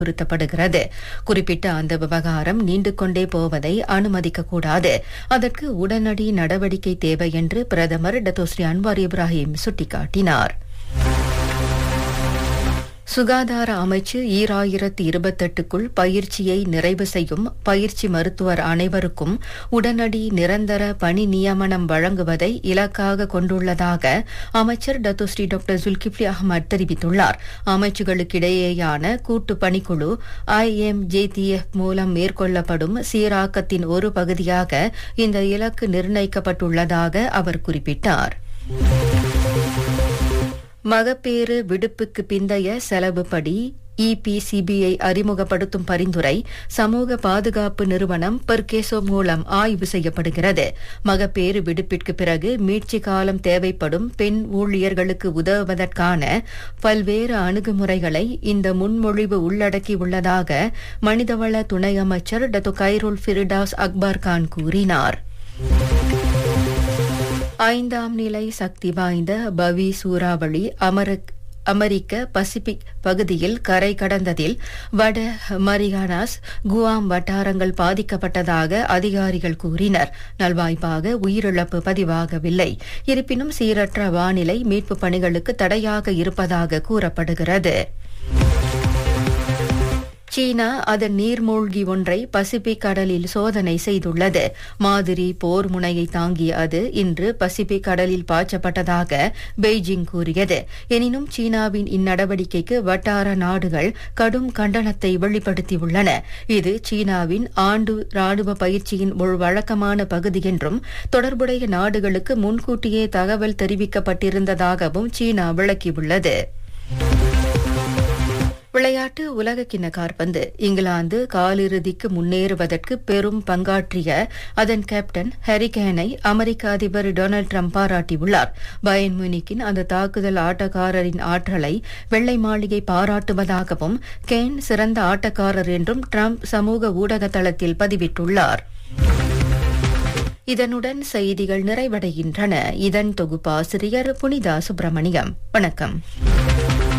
வலியுறுத்தப்படுகிறது குறிப்பிட்ட அந்த விவகாரம் நீண்டு கொண்டே போவதை அனுமதிக்க கூடாது அதற்கு உடனடி நடவடிக்கை தேவை என்று பிரதமர் டத்தோஸ்ரீ அன்வார் இப்ராஹிம் சுட்டிக்காட்டினார் சுகாதார அமைச்சு ஈராயிரத்து இருபத்தெட்டுக்குள் பயிற்சியை நிறைவு செய்யும் பயிற்சி மருத்துவர் அனைவருக்கும் உடனடி நிரந்தர பணி நியமனம் வழங்குவதை இலக்காக கொண்டுள்ளதாக அமைச்சர் டத்துஸ்ரீ டாக்டர் ஜுல்கிப்லி அகமது தெரிவித்துள்ளார் அமைச்சுகளுக்கிடையேயான கூட்டு பணிக்குழு ஐஎம்ஜேடிஎஃப் மூலம் மேற்கொள்ளப்படும் சீராக்கத்தின் ஒரு பகுதியாக இந்த இலக்கு நிர்ணயிக்கப்பட்டுள்ளதாக அவர் குறிப்பிட்டார் மகப்பேறு விடுப்புக்கு பிந்தைய செலவுப்படி இபிசிபிஐ அறிமுகப்படுத்தும் பரிந்துரை சமூக பாதுகாப்பு நிறுவனம் பெர்கேசோ மூலம் ஆய்வு செய்யப்படுகிறது மகப்பேறு விடுப்பிற்கு பிறகு மீட்சி காலம் தேவைப்படும் பெண் ஊழியர்களுக்கு உதவுவதற்கான பல்வேறு அணுகுமுறைகளை இந்த முன்மொழிவு உள்ளடக்கியுள்ளதாக மனிதவள துணை அமைச்சர் Datuk Khairul Firdaus Akbar Khan கூறினார் ஐந்தாம் நிலை சக்தி வாய்ந்த பவி சூறாவளி அமரக் அமெரிக்க பசிபிக் பகுதியில் கரை கடந்ததில் வட மரியானாஸ் குவாம் வட்டாரங்கள் பாதிக்கப்பட்டதாக அதிகாரிகள் கூறினர் நல்வாய்ப்பாக உயிரிழப்பு பதிவாகவில்லை இருப்பினும் சீரற்ற வானிலை மீட்பு பணிகளுக்கு தடையாக இருப்பதாக கூறப்படுகிறது சீனா அதன் நீர்மூழ்கி ஒன்றை பசிபிக் கடலில் சோதனை செய்துள்ளது மாதிரி போர் முனையை தாங்கிய அது இன்று பசிபிக் கடலில் பாய்ச்சப்பட்டதாக பெய்ஜிங் கூறியது எனினும் சீனாவின் இந்நடவடிக்கைக்கு வட்டார நாடுகள் கடும் கண்டனத்தை வெளிப்படுத்தியுள்ளன இது சீனாவின் ஆண்டு ராணுவ பயிற்சியின் ஒரு வழக்கமான பகுதி என்றும் தொடர்புடைய நாடுகளுக்கு முன்கூட்டியே தகவல் தெரிவிக்கப்பட்டிருந்ததாகவும் சீனா விளக்கியுள்ளது விளையாட்டு உலகக்கிண்ண காற்பந்து இங்கிலாந்து காலிறுதிக்கு முன்னேறுவதற்கு பெரும் பங்காற்றிய அதன் கேப்டன் ஹரிகேனை அமெரிக்க அதிபர் டொனால்டு ட்ரம்ப் பாராட்டியுள்ளார் பயன் முனிக்கின் அந்த தாக்குதல் ஆட்டக்காரரின் ஆற்றலை வெள்ளை மாளிகை பாராட்டுவதாகவும் கேன் சிறந்த ஆட்டக்காரர் என்றும் ட்ரம்ப் சமூக ஊடக தளத்தில் பதிவிட்டுள்ளார் இதனுடன் செய்திகள் நிறைவடைகின்றன இதன் தொகுப்பாசிரியர் புனிதா சுப்பிரமணியம் வணக்கம்